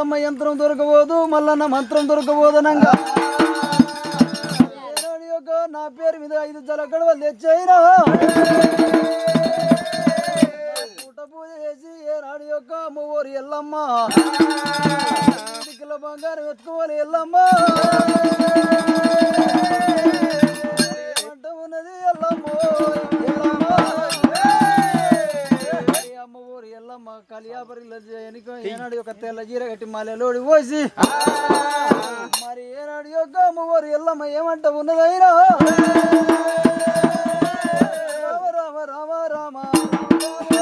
ఎల్లమ్మ యంత్రం దొరకబోదు మల్లన్న మంత్రం దొరకబోదనంగా ఏనాడు యొక్క నా పేరు మీద ఐదు జలగడవలు తెచ్చేయినా పుట్ట పూజ చేసి ఏనాడు యొక్క అమ్మవారు ఎల్లమ్మ దిక్కుల బంగారం ఎత్తుకోవాలి ఎల్లమ్మ ఏమంట ఉన్నది ఎల్లమ్మ ఎల్లమ్మ ఏ అమ్మవారు ఎల్లమ్మ కలియాపరిలో ఎనిక ఏనాడు యొక్క తెల్ల జీర కట్టి మాలలోడి పోసి మరి ఏనాడు యొక్క అమ్మవారు ఎల్లమ్మ ఏమంట ఉన్నదైనా Rama Rama Rama Rama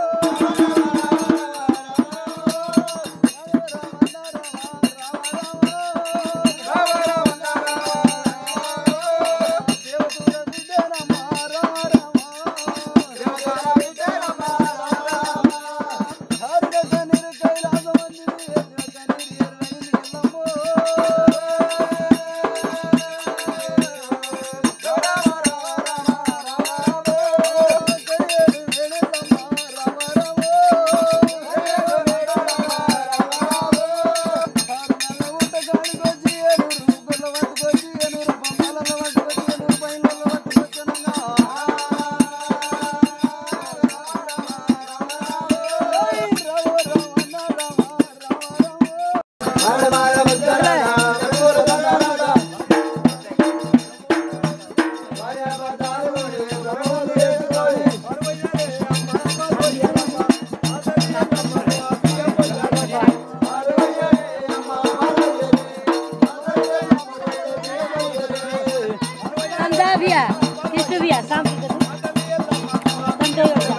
Tanda via, itu via, sampai ke Tanda via.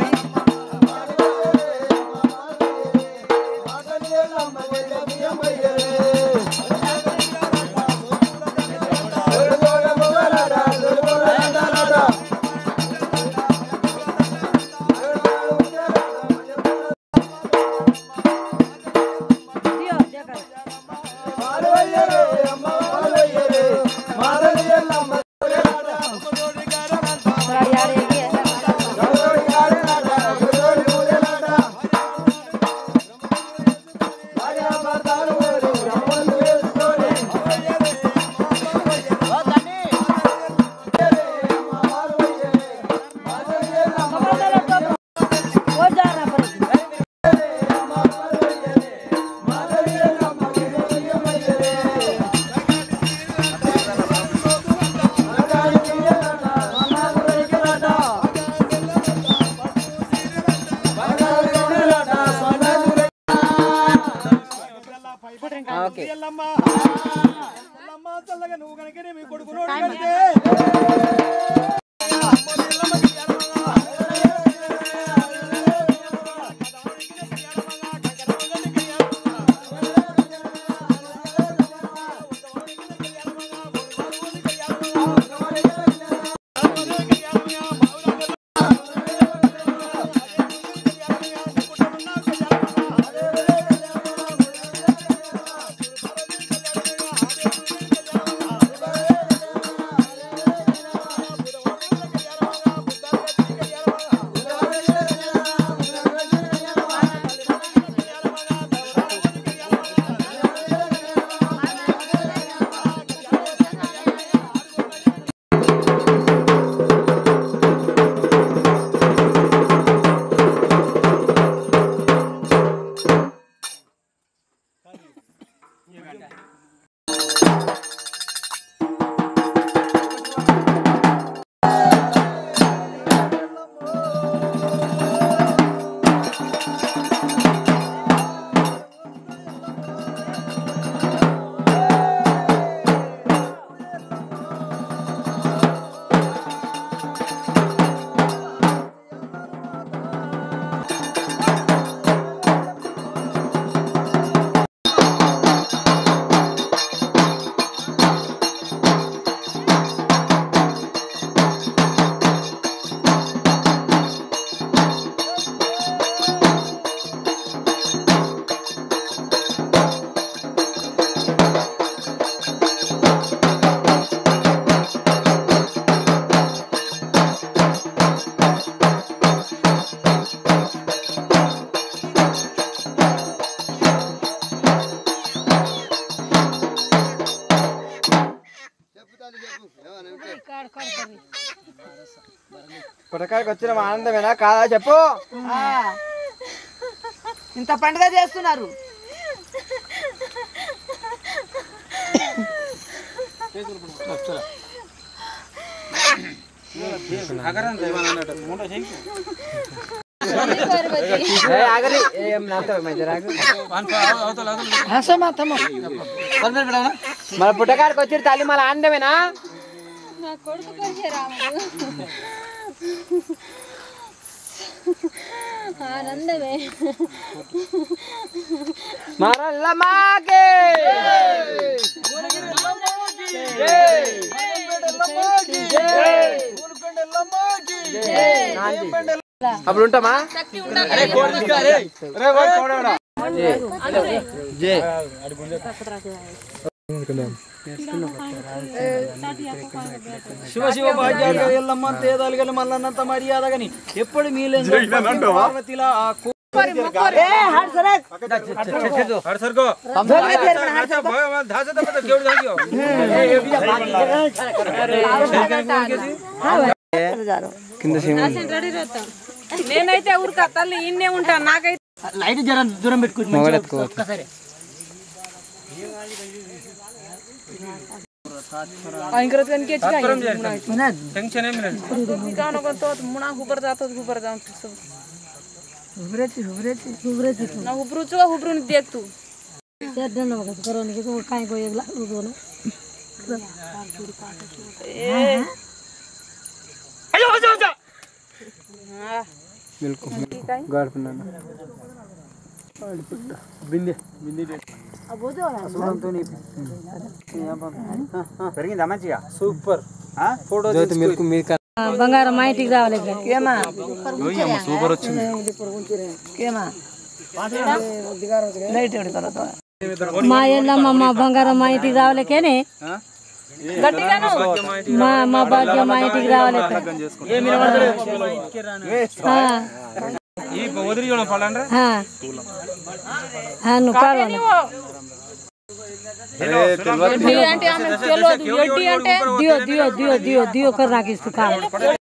Dia, dia kan. Tadi hari పుట్టకాడికి వచ్చిన ఆనందమేనా కాదా చెప్పు ఆ. ఇంత పండుగ చేస్తున్నారు ఏ, ఆగరి ఏం నాతో మంచి రాగు మన పుట్టకాడికి వచ్చి తల్లి మళ్ళీ ఆనందమేనా నా కొడుకు కొరికే రాముడు ఆనందమే మరల్ల మాకే అప్పుడు ఉంటామా శివ శివ భాగ్యాలుగా ఎల్లమ్మ తేదాలుగా మల్లన్నంత మర్యాద గని ఎప్పుడు మీలేదు పార్వతిలా ఆ కు- నేనైతే ఊరికా తల్లి ఇన్నే ఉంటాను నాకైతే मुना हुबर जातो हुबर जाऊन ना हुबरू चुका हुबरून देख तू काय गो एक लागलो दोन పెరిగిందా మంచిగా సూపర్ ఫోటో బంగారం మా ఇంటికి రావాలి ఏమా సూపర్ వచ్చింది ఏమా లైట్ ఎవడి తర్వాత మా ఎల్లమ్మ మా బంగారం మా ఇంటికి రావాలకేనే మా మా భాగ్యం మా ఇంటికి రావాలి నువ్వు కావాలి అంటే ఆమె తెలియదు ఎడ్డి అంటే దియో దియో దియో దియో దియో కర్ నాకు ఇస్తూ కావాలి